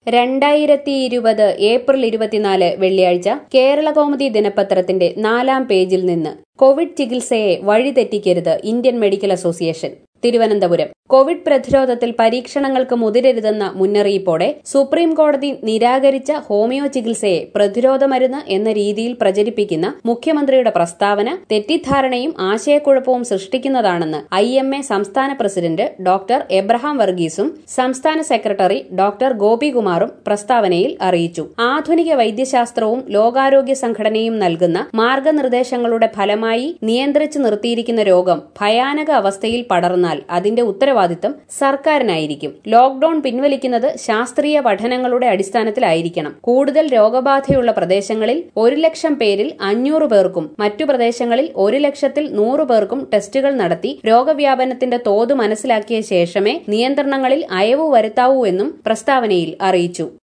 രണ്ടായിരത്തി ഇരുപത് ഏപ്രിൽ ഇരുപത്തിനാല് വെള്ളിയാഴ്ച കേരളകൗമുദി ദിനപത്രത്തിന്റെ നാലാം പേജിൽ നിന്ന് കോവിഡ് ചികിത്സയെ വഴിതെറ്റിക്കരുത് Indian medical association Thiruvananthapuram Covid പ്രതിരോധത്തിൽ പരീക്ഷണങ്ങൾക്ക് മുതിരരുതെന്ന മുന്നറിയിപ്പോടെ സുപ്രീം കോടതി നിരാകരിച്ച ഹോമിയോ ചികിത്സയെ പ്രതിരോധ മരുന്ന് എന്ന രീതിയിൽ പ്രചരിപ്പിക്കുന്ന മുഖ്യമന്ത്രിയുടെ പ്രസ്താവന തെറ്റിദ്ധാരണയും ആശയക്കുഴപ്പവും സൃഷ്ടിക്കുന്നതാണെന്ന് ഐ എം എ സംസ്ഥാന പ്രസിഡന്റ് ഡോക്ടർ എബ്രഹാം വർഗീസും സംസ്ഥാന സെക്രട്ടറി ഡോക്ടർ ഗോപികുമാറും പ്രസ്താവനയിൽ അറിയിച്ചു ആധുനിക വൈദ്യശാസ്ത്രവും ലോകാരോഗ്യ സംഘടനയും നൽകുന്ന മാർഗനിർദ്ദേശങ്ങളുടെ ഫലമായി നിയന്ത്രിച്ചു നിർത്തിയിരിക്കുന്ന രോഗം ഭയാനക അവസ്ഥയിൽ പടർന്നാൽ അതിന്റെ ഉത്തരവാദിത്തം സർക്കാരിനായിരിക്കും ലോക്ഡൌൺ പിൻവലിക്കുന്നത് ശാസ്ത്രീയ പഠനങ്ങളുടെ അടിസ്ഥാനത്തിലായിരിക്കണം കൂടുതൽ രോഗബാധയുള്ള പ്രദേശങ്ങളിൽ ഒരു ലക്ഷം പേരിൽ അഞ്ഞൂറ് പേർക്കും മറ്റു പ്രദേശങ്ങളിൽ ഒരു ലക്ഷത്തിൽ നൂറ് പേർക്കും ടെസ്റ്റുകൾ നടത്തി രോഗവ്യാപനത്തിന്റെ തോത് മനസ്സിലാക്കിയ ശേഷമേ നിയന്ത്രണങ്ങളിൽ അയവ് വരുത്താവൂ എന്നും പ്രസ്താവനയിൽ അറിയിച്ചു